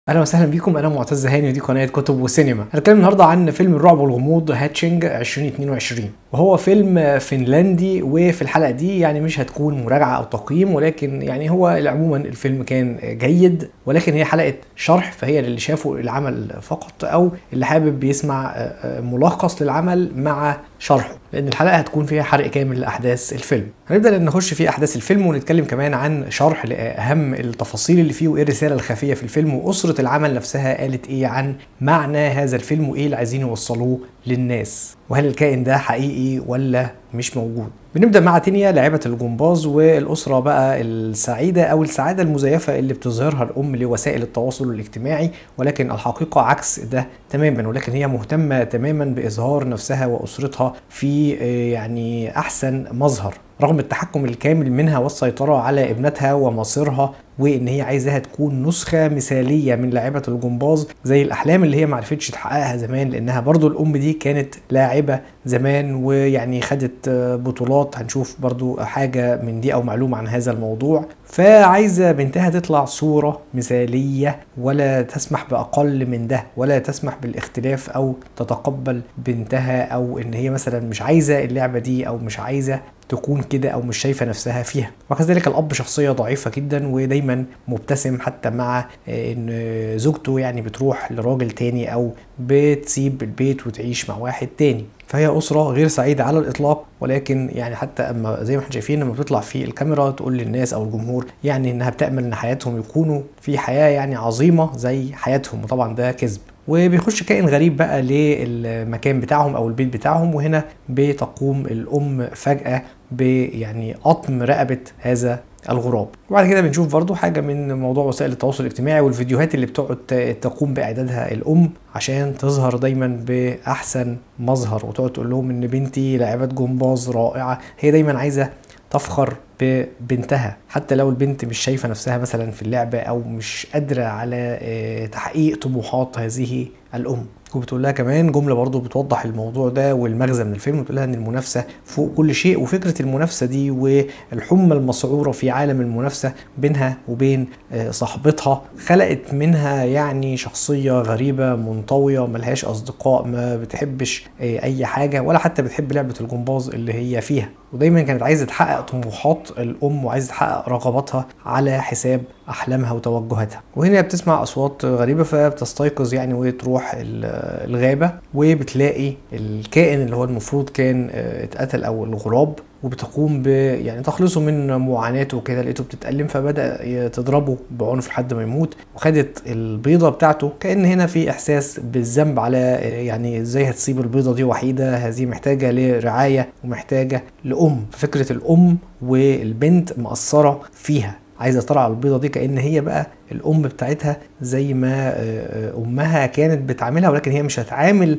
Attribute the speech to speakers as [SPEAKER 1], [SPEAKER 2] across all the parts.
[SPEAKER 1] اهلا وسهلا بيكم انا معتز هاني ودي قناه كتب وسينما هنتكلم النهارده عن فيلم الرعب والغموض هاتشنج 2022 وهو فيلم فنلندي وفي الحلقه دي يعني مش هتكون مراجعه او تقييم ولكن يعني هو عموما الفيلم كان جيد ولكن هي حلقه شرح فهي للي شافوا العمل فقط او اللي حابب يسمع ملخص للعمل مع شرحه لان الحلقه هتكون فيها حرق كامل لاحداث الفيلم هنبدا نخش في احداث الفيلم ونتكلم كمان عن شرح لاهم التفاصيل اللي فيه وايه الرساله الخفيه في الفيلم واسره العمل نفسها قالت ايه عن معنى هذا الفيلم وايه اللي عايزين يوصلوه للناس وهل الكائن ده حقيقي ولا مش موجود بنبدا مع تينيا لاعبه الجمباز والاسره بقى السعيده او السعاده المزيفه اللي بتظهرها الام لوسائل التواصل الاجتماعي ولكن الحقيقه عكس ده تماما ولكن هي مهتمه تماما باظهار نفسها واسرتها في يعني احسن مظهر رغم التحكم الكامل منها والسيطرة على ابنتها ومصيرها وان هي عايزاها تكون نسخة مثالية من لاعبة الجمباز زي الاحلام اللي هي معرفتش تحققها زمان لانها برضو الام دي كانت لاعبة زمان ويعني خدت بطولات هنشوف برضو حاجة من دي او معلومة عن هذا الموضوع فعايزة بنتها تطلع صورة مثالية ولا تسمح بأقل من ده ولا تسمح بالاختلاف أو تتقبل بنتها أو إن هي مثلا مش عايزة اللعبة دي أو مش عايزة تكون كده او مش شايفه نفسها فيها وكذلك الاب شخصيه ضعيفه جدا ودايما مبتسم حتى مع ان زوجته يعني بتروح لراجل تاني او بتسيب البيت وتعيش مع واحد تاني فهي أسرة غير سعيدة على الإطلاق ولكن يعني حتى أما زي ما احنا شايفين لما بتطلع في الكاميرا تقول للناس أو الجمهور يعني إنها بتأمل إن حياتهم يكونوا في حياة يعني عظيمة زي حياتهم وطبعا ده كذب وبيخش كائن غريب بقى للمكان بتاعهم او البيت بتاعهم وهنا بتقوم الام فجاه بيعني قطم رقبه هذا الغراب وبعد كده بنشوف برضو حاجة من موضوع وسائل التواصل الاجتماعي والفيديوهات اللي بتقعد تقوم بإعدادها الأم عشان تظهر دايما بأحسن مظهر وتقعد تقول لهم إن بنتي لاعبة جمباز رائعة هي دايما عايزة تفخر ببنتها حتى لو البنت مش شايفه نفسها مثلا في اللعبه او مش قادره على تحقيق طموحات هذه الام وبتقول لها كمان جمله برضو بتوضح الموضوع ده والمغزى من الفيلم بتقول لها ان المنافسه فوق كل شيء وفكره المنافسه دي والحمى المسعوره في عالم المنافسه بينها وبين صاحبتها خلقت منها يعني شخصيه غريبه منطويه ملهاش اصدقاء ما بتحبش اي حاجه ولا حتى بتحب لعبه الجمباز اللي هي فيها ودايما كانت عايزه تحقق طموحات الام وعايزه تحقق رغباتها على حساب احلامها وتوجهاتها وهنا بتسمع اصوات غريبه فبتستيقظ يعني وتروح الغابه وبتلاقي الكائن اللي هو المفروض كان اتقتل او الغراب وبتقوم ب يعني تخلصه من معاناته وكده لقيته بتتألم فبدأ تضربه بعنف لحد ما يموت وخدت البيضة بتاعته كأن هنا في إحساس بالذنب على يعني إزاي هتسيب البيضة دي وحيدة هذه محتاجة لرعاية ومحتاجة لأم ففكرة الأم والبنت مأثرة فيها عايزه ترعى البيضه دي كان هي بقى الام بتاعتها زي ما امها كانت بتعاملها ولكن هي مش هتعامل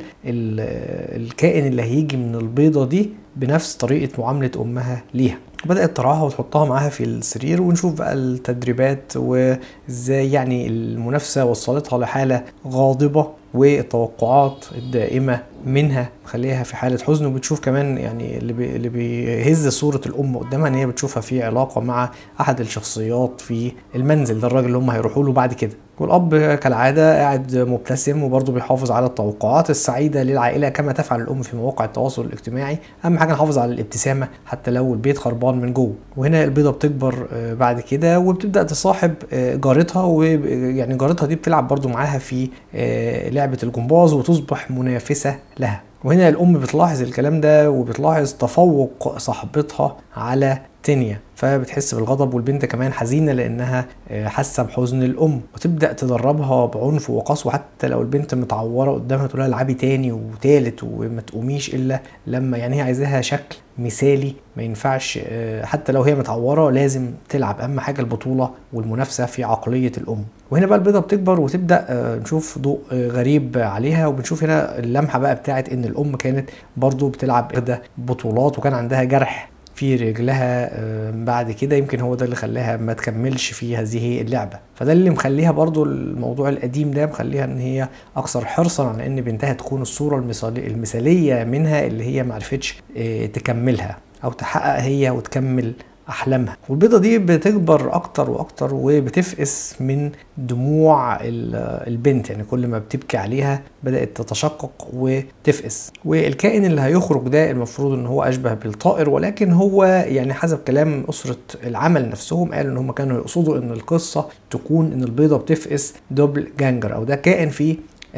[SPEAKER 1] الكائن اللي هيجي من البيضه دي بنفس طريقه معامله امها ليها بدات ترعاها وتحطها معاها في السرير ونشوف بقى التدريبات وازاي يعني المنافسه وصلتها لحاله غاضبه والتوقعات الدائمه منها مخليها في حاله حزن وبتشوف كمان يعني اللي, بي اللي بيهز صوره الام قدامها ان هي بتشوفها في علاقه مع احد الشخصيات في المنزل ده الراجل اللي هم هيروحوا له بعد كده والاب كالعاده قاعد مبتسم وبرضه بيحافظ على التوقعات السعيده للعائله كما تفعل الام في مواقع التواصل الاجتماعي اهم حاجه نحافظ على الابتسامه حتى لو البيت خربان من جوه وهنا البيضه بتكبر بعد كده وبتبدا تصاحب جارتها ويعني جارتها دي بتلعب برضه معاها في لعبه الجمباز وتصبح منافسه لها وهنا الام بتلاحظ الكلام ده وبتلاحظ تفوق صاحبتها على تينيا فبتحس بالغضب والبنت كمان حزينة لأنها حاسة بحزن الأم وتبدأ تدربها بعنف وقسوة حتى لو البنت متعورة قدامها تقول لها العبي تاني وتالت وما تقوميش إلا لما يعني هي عايزاها شكل مثالي ما ينفعش حتى لو هي متعورة لازم تلعب أهم حاجة البطولة والمنافسة في عقلية الأم وهنا بقى البيضة بتكبر وتبدأ نشوف ضوء غريب عليها وبنشوف هنا اللمحة بقى بتاعت إن الأم كانت برضو بتلعب إحدى بطولات وكان عندها جرح في رجلها بعد كده يمكن هو ده اللي خلاها ما تكملش في هذه اللعبه فده اللي مخليها برضو الموضوع القديم ده مخليها ان هي اكثر حرصا على ان بنتها تكون الصوره المثاليه منها اللي هي معرفتش تكملها او تحقق هي وتكمل احلامها والبيضه دي بتكبر اكتر واكتر وبتفقس من دموع البنت يعني كل ما بتبكي عليها بدات تتشقق وتفقس والكائن اللي هيخرج ده المفروض ان هو اشبه بالطائر ولكن هو يعني حسب كلام اسره العمل نفسهم قالوا ان هم كانوا يقصدوا ان القصه تكون ان البيضه بتفقس دوبل جانجر او ده كائن فيه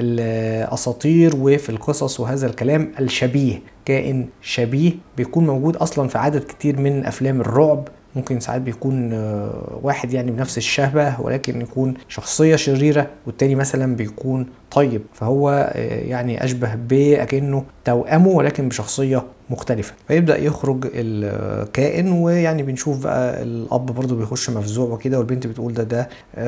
[SPEAKER 1] الاساطير وفي القصص وهذا الكلام الشبيه كائن شبيه بيكون موجود اصلا في عدد كتير من افلام الرعب ممكن ساعات بيكون واحد يعني بنفس الشبه ولكن يكون شخصية شريرة والتاني مثلا بيكون طيب فهو يعني أشبه بأكنه توأمه ولكن بشخصية مختلفة فيبدأ يخرج الكائن ويعني بنشوف بقى الأب برضو بيخش مفزوع وكده والبنت بتقول ده ده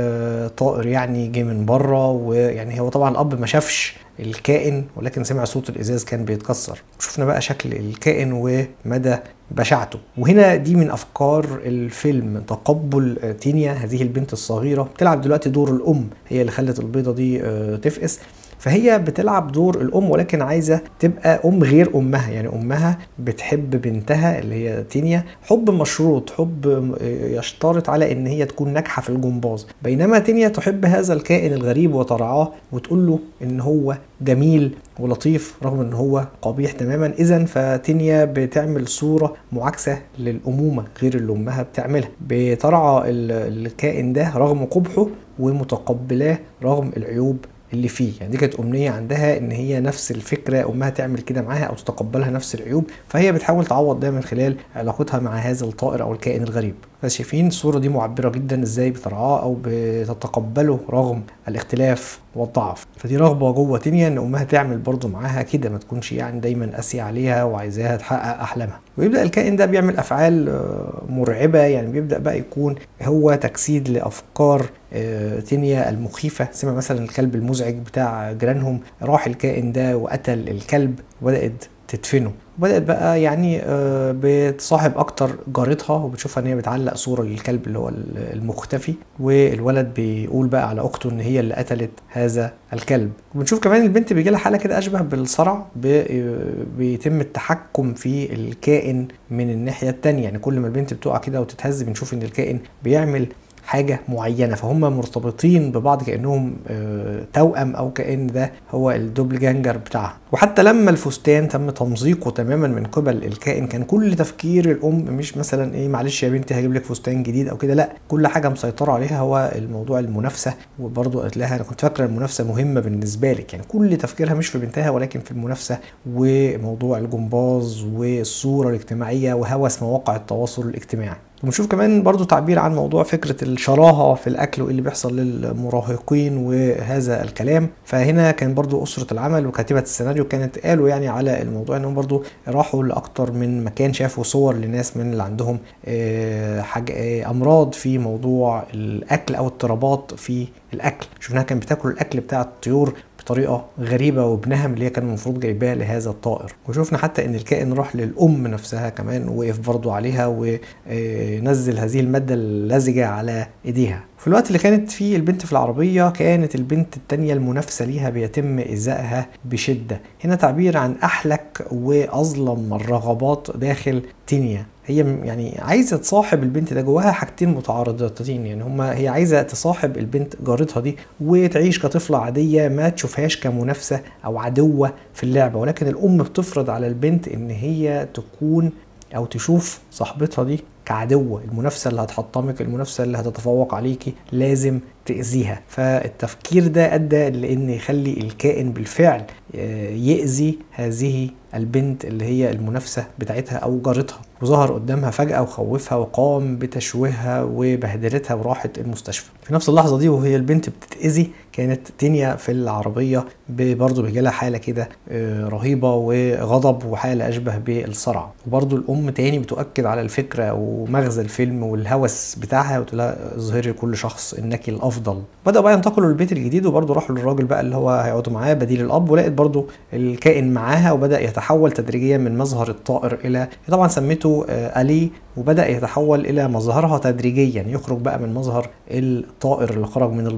[SPEAKER 1] طائر يعني جه من بره ويعني هو طبعا الأب ما شافش الكائن ولكن سمع صوت الازاز كان بيتكسر شفنا بقى شكل الكائن ومدى بشاعته وهنا دي من افكار الفيلم تقبل تينيا هذه البنت الصغيره بتلعب دلوقتي دور الام هي اللي خلت البيضه دي تفقس فهي بتلعب دور الام ولكن عايزه تبقى ام غير امها يعني امها بتحب بنتها اللي هي تينيا حب مشروط حب يشترط على ان هي تكون ناجحه في الجمباز بينما تينيا تحب هذا الكائن الغريب وترعاه وتقول له ان هو جميل ولطيف رغم ان هو قبيح تماما اذا فتينيا بتعمل صوره معاكسه للامومه غير اللي امها بتعملها بترعى الكائن ده رغم قبحه ومتقبلاه رغم العيوب اللي فيه يعني دي كانت امنيه عندها ان هي نفس الفكره امها تعمل كده معاها او تتقبلها نفس العيوب فهي بتحاول تعوض ده من خلال علاقتها مع هذا الطائر او الكائن الغريب فشايفين الصوره دي معبره جدا ازاي بترعاه او بتتقبله رغم الاختلاف والضعف فدي رغبه جوه تينيا ان امها تعمل برضه معاها كده ما تكونش يعني دايما قاسيه عليها وعايزاها تحقق احلامها ويبدا الكائن ده بيعمل افعال مرعبه يعني بيبدا بقى يكون هو تجسيد لافكار تينيا المخيفه سمع مثلا الكلب المزعج بتاع جيرانهم راح الكائن ده وقتل الكلب وبدات تدفنه وبدات بقى يعني بتصاحب اكتر جارتها وبتشوفها ان هي بتعلق صوره للكلب اللي هو المختفي والولد بيقول بقى على اخته ان هي اللي قتلت هذا الكلب وبنشوف كمان البنت بيجي لها حاله كده اشبه بالصرع بيتم التحكم في الكائن من الناحيه الثانيه يعني كل ما البنت بتقع كده وتتهز بنشوف ان الكائن بيعمل حاجة معينة فهم مرتبطين ببعض كأنهم توأم أو كأن ده هو الدوبل جانجر بتاعها وحتى لما الفستان تم تمزيقه تماما من قبل الكائن كان كل تفكير الأم مش مثلا إيه معلش يا بنتي هجيب لك فستان جديد أو كده لا كل حاجة مسيطرة عليها هو الموضوع المنافسة وبرضه قالت لها أنا كنت فاكرة المنافسة مهمة بالنسبة لك يعني كل تفكيرها مش في بنتها ولكن في المنافسة وموضوع الجمباز والصورة الاجتماعية وهوس مواقع التواصل الاجتماعي ونشوف كمان برضو تعبير عن موضوع فكرة الشراهة في الأكل وإيه اللي بيحصل للمراهقين وهذا الكلام فهنا كان برضو أسرة العمل وكاتبة السيناريو كانت قالوا يعني على الموضوع إنهم برضو راحوا لأكتر من مكان شافوا صور لناس من اللي عندهم حاجة أمراض في موضوع الأكل أو اضطرابات في الأكل شفناها كانت بتاكل الأكل بتاع الطيور بطريقه غريبه وبنهم اللي هي كان المفروض جايباها لهذا الطائر وشفنا حتى ان الكائن راح للام نفسها كمان وقف برضو عليها ونزل هذه الماده اللزجه على ايديها في الوقت اللي كانت فيه البنت في العربية كانت البنت التانية المنافسة ليها بيتم إيذائها بشدة هنا تعبير عن أحلك وأظلم الرغبات داخل تينيا هي يعني عايزه تصاحب البنت ده جواها حاجتين متعارضتين يعني هما هي عايزه تصاحب البنت جارتها دي وتعيش كطفله عاديه ما تشوفهاش كمنافسه او عدوه في اللعبه ولكن الام بتفرض على البنت ان هي تكون او تشوف صاحبتها دي كعدوة المنافسة اللي هتحطمك المنافسة اللي هتتفوق عليكي لازم تأذيها فالتفكير ده أدى لأن يخلي الكائن بالفعل يأذي هذه البنت اللي هي المنافسة بتاعتها أو جارتها وظهر قدامها فجأة وخوفها وقام بتشويهها وبهدلتها وراحت المستشفى في نفس اللحظة دي وهي البنت بتتأذي كانت تينيا في العربية برضه بيجيلها حالة كده رهيبة وغضب وحالة أشبه بالصرع وبرضه الأم تاني بتؤكد على الفكرة ومغزى الفيلم والهوس بتاعها وتقول لها اظهري لكل شخص إنك الأفضل بدأوا بقى ينتقلوا للبيت الجديد وبرضه راحوا للراجل بقى اللي هو هيقعدوا معاه بديل الأب ولقيت برضه الكائن معاها وبدأ يتحول تدريجيا من مظهر الطائر إلى طبعا سميته ألي وبدأ يتحول إلى مظهرها تدريجيا يخرج بقى من مظهر الطائر اللي خرج من البيضة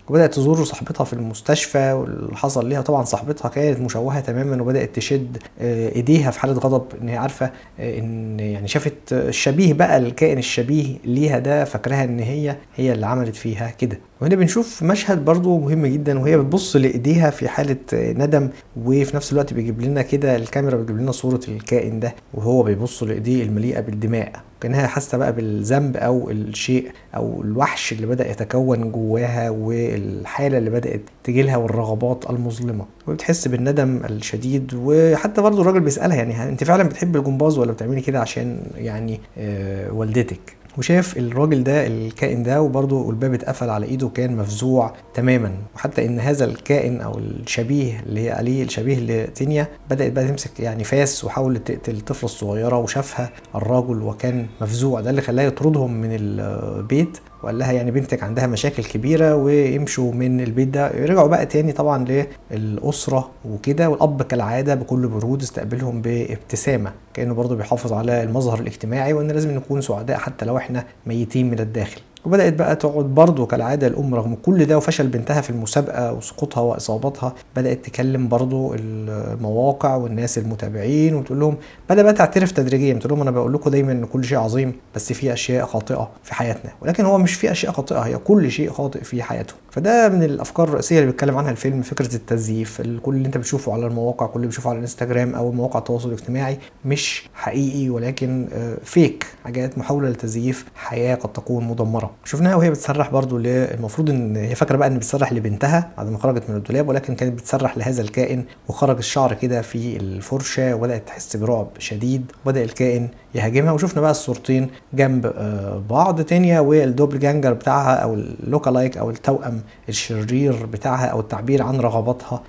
[SPEAKER 1] وبدات تزور صاحبتها في المستشفى واللي حصل ليها طبعا صاحبتها كانت مشوهه تماما وبدات تشد ايديها في حاله غضب ان هي عارفه ان يعني شافت الشبيه بقى الكائن الشبيه ليها ده فاكراها ان هي هي اللي عملت فيها كده وهنا بنشوف مشهد برضو مهم جدا وهي بتبص لايديها في حاله ندم وفي نفس الوقت بيجيب لنا كده الكاميرا بتجيب لنا صوره الكائن ده وهو بيبص لايديه المليئه بالدماء كانها حاسه بقى بالذنب او الشيء او الوحش اللي بدا يتكون جواها والحاله اللي بدات تجيلها والرغبات المظلمه وبتحس بالندم الشديد وحتى برضو الراجل بيسالها يعني انت فعلا بتحب الجمباز ولا بتعملي كده عشان يعني آه والدتك وشاف الراجل ده الكائن ده وبرضه الباب اتقفل على ايده وكان مفزوع تماما وحتى ان هذا الكائن او الشبيه اللي هي عليه الشبيه لتينيا بدات بقى تمسك يعني فاس وحاولت تقتل الطفله الصغيره وشافها الراجل وكان مفزوع ده اللي خلاه يطردهم من البيت وقال لها يعني بنتك عندها مشاكل كبيره ويمشوا من البيت ده رجعوا بقى تاني طبعا للاسره وكده والاب كالعاده بكل برود استقبلهم بابتسامه كانه برضه بيحافظ على المظهر الاجتماعي وان لازم نكون سعداء حتى لو احنا ميتين من الداخل وبدات بقى تقعد برضه كالعاده الام رغم كل ده وفشل بنتها في المسابقه وسقوطها واصابتها بدات تكلم برضه المواقع والناس المتابعين وتقول لهم بدا بقى تعترف تدريجيا تقول لهم انا بقول لكم دايما ان كل شيء عظيم بس في اشياء خاطئه في حياتنا ولكن هو مش في اشياء خاطئه هي كل شيء خاطئ في حياتهم فده من الافكار الرئيسيه اللي بيتكلم عنها الفيلم فكره التزييف كل اللي انت بتشوفه على المواقع كل اللي بتشوفه على الانستجرام او مواقع التواصل الاجتماعي مش حقيقي ولكن فيك حاجات محاوله لتزييف حياه قد تكون مدمره شفناها وهي بتسرح برضو المفروض ان هي فاكره بقى ان بتسرح لبنتها بعد ما خرجت من الدولاب ولكن كانت بتسرح لهذا الكائن وخرج الشعر كده في الفرشه وبدات تحس برعب شديد وبدا الكائن يهاجمها وشفنا بقى الصورتين جنب بعض تانية والدوبل جانجر بتاعها او اللوكالايك او التوأم الشرير بتاعها او التعبير عن رغباتها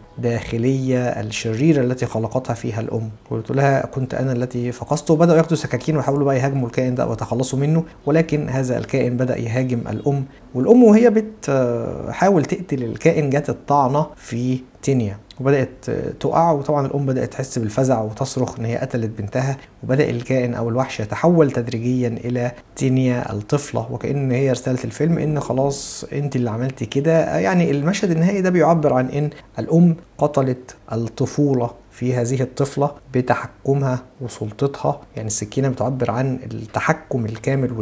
[SPEAKER 1] الداخليه الشريره التي خلقتها فيها الام قلت لها كنت انا التي فقسته وبداوا ياخدوا سكاكين ويحاولوا بقى يهاجموا الكائن ده ويتخلصوا منه ولكن هذا الكائن بدا يهاجم الام والام وهي بتحاول تقتل الكائن جت الطعنه في تينيا وبدات تقع وطبعا الام بدات تحس بالفزع وتصرخ ان هي قتلت بنتها وبدا الكائن او الوحش يتحول تدريجيا الى تينيا الطفله وكان هي رساله الفيلم ان خلاص انت اللي عملتي كده يعني المشهد النهائي ده بيعبر عن ان الام قتلت الطفوله في هذه الطفلة بتحكمها وسلطتها يعني السكينة بتعبر عن التحكم الكامل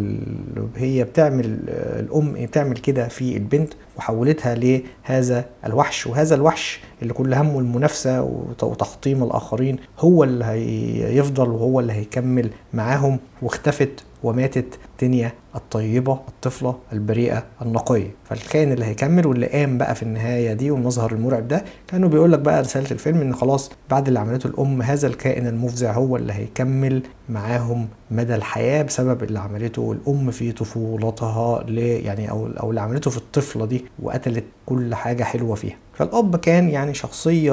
[SPEAKER 1] وهي بتعمل الأم بتعمل كده في البنت وحولتها لهذا الوحش وهذا الوحش اللي كل همه المنافسة وتحطيم الآخرين هو اللي هيفضل وهو اللي هيكمل معاهم واختفت وماتت تينيا الطيبة الطفلة البريئة النقية فالكائن اللي هيكمل واللي قام بقى في النهاية دي والمظهر المرعب ده كانوا بيقول لك بقى رسالة الفيلم ان خلاص بعد اللي عملته الأم هذا الكائن المفزع هو اللي هيكمل معاهم مدى الحياة بسبب اللي عملته الأم في طفولتها يعني أو أو اللي عملته في الطفلة دي وقتلت كل حاجة حلوة فيها فالأب كان يعني شخصية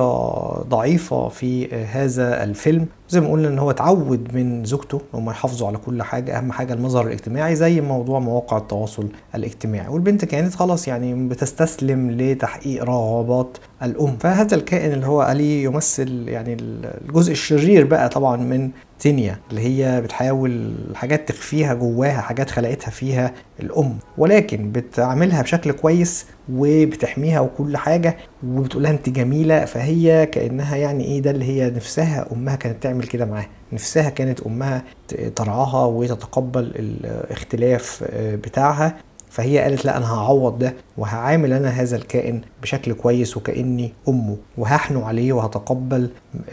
[SPEAKER 1] ضعيفة في هذا الفيلم زي ما قلنا ان هو اتعود من زوجته ان هم يحافظوا على كل حاجه اهم حاجه المظهر الاجتماعي زي موضوع مواقع التواصل الاجتماعي والبنت كانت خلاص يعني بتستسلم لتحقيق رغبات الام فهذا الكائن اللي هو الي يمثل يعني الجزء الشرير بقى طبعا من تينيا اللي هي بتحاول حاجات تخفيها جواها حاجات خلقتها فيها الام ولكن بتعملها بشكل كويس وبتحميها وكل حاجه وبتقول لها انت جميله فهي كانها يعني ايه ده اللي هي نفسها امها كانت تعمل كده معاها نفسها كانت امها ترعاها وتتقبل الاختلاف بتاعها فهي قالت لا انا هعوض ده وهعامل انا هذا الكائن بشكل كويس وكاني امه وهحنو عليه وهتقبل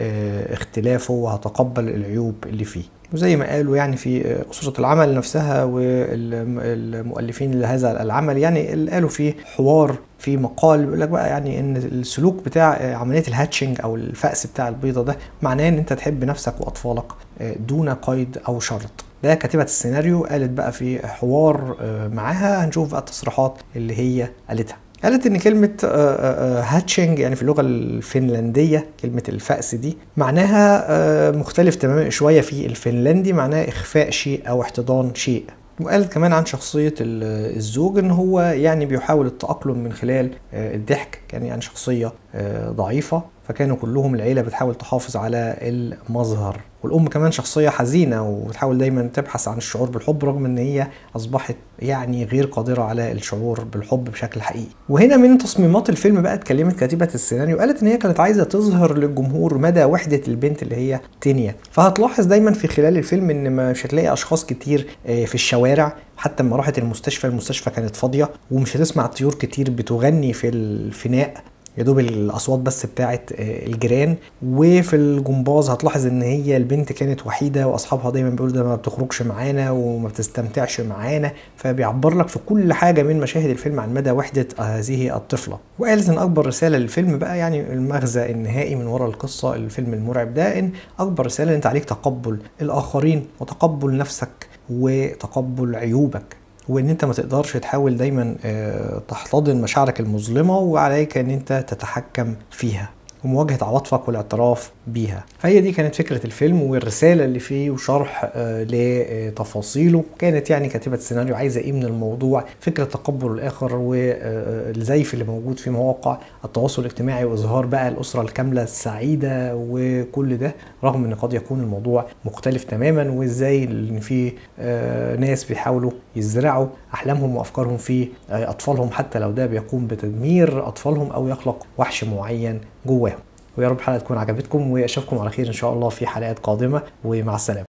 [SPEAKER 1] اختلافه وهتقبل العيوب اللي فيه وزي ما قالوا يعني في أسرة العمل نفسها والمؤلفين لهذا العمل يعني قالوا في حوار في مقال بيقول لك بقى يعني ان السلوك بتاع عمليه الهاتشنج او الفأس بتاع البيضه ده معناه ان انت تحب نفسك واطفالك دون قيد او شرط ده كاتبه السيناريو قالت بقى في حوار معاها هنشوف بقى التصريحات اللي هي قالتها قالت ان كلمة هاتشنج يعني في اللغة الفنلندية كلمة الفأس دي معناها مختلف تماما شوية في الفنلندي معناها اخفاء شيء او احتضان شيء وقالت كمان عن شخصية الزوج ان هو يعني بيحاول التأقلم من خلال الضحك كان يعني شخصية ضعيفة فكانوا كلهم العيله بتحاول تحافظ على المظهر والام كمان شخصيه حزينه وبتحاول دايما تبحث عن الشعور بالحب رغم ان هي اصبحت يعني غير قادره على الشعور بالحب بشكل حقيقي وهنا من تصميمات الفيلم بقى اتكلمت كاتبه السيناريو قالت ان هي كانت عايزه تظهر للجمهور مدى وحده البنت اللي هي تينيا فهتلاحظ دايما في خلال الفيلم ان مش هتلاقي اشخاص كتير في الشوارع حتى لما راحت المستشفى المستشفى كانت فاضيه ومش هتسمع طيور كتير بتغني في الفناء يا دوب الاصوات بس بتاعت الجيران وفي الجمباز هتلاحظ ان هي البنت كانت وحيده واصحابها دايما بيقولوا ده ما بتخرجش معانا وما بتستمتعش معانا فبيعبر لك في كل حاجه من مشاهد الفيلم عن مدى وحده هذه الطفله وقالت ان اكبر رساله للفيلم بقى يعني المغزى النهائي من وراء القصه الفيلم المرعب ده ان اكبر رساله انت عليك تقبل الاخرين وتقبل نفسك وتقبل عيوبك وان انت ما تقدرش تحاول دايما تحتضن مشاعرك المظلمه وعليك ان انت تتحكم فيها ومواجهه عواطفك والاعتراف بيها فهي دي كانت فكره الفيلم والرساله اللي فيه وشرح لتفاصيله كانت يعني كاتبه السيناريو عايزه ايه من الموضوع فكره تقبل الاخر والزيف اللي موجود في مواقع التواصل الاجتماعي واظهار بقى الاسره الكامله السعيده وكل ده رغم ان قد يكون الموضوع مختلف تماما وازاي ان في ناس بيحاولوا يزرعوا احلامهم وافكارهم في اطفالهم حتى لو ده بيقوم بتدمير اطفالهم او يخلق وحش معين جواهم ويا رب الحلقه تكون عجبتكم واشوفكم على خير ان شاء الله في حلقات قادمه ومع السلامه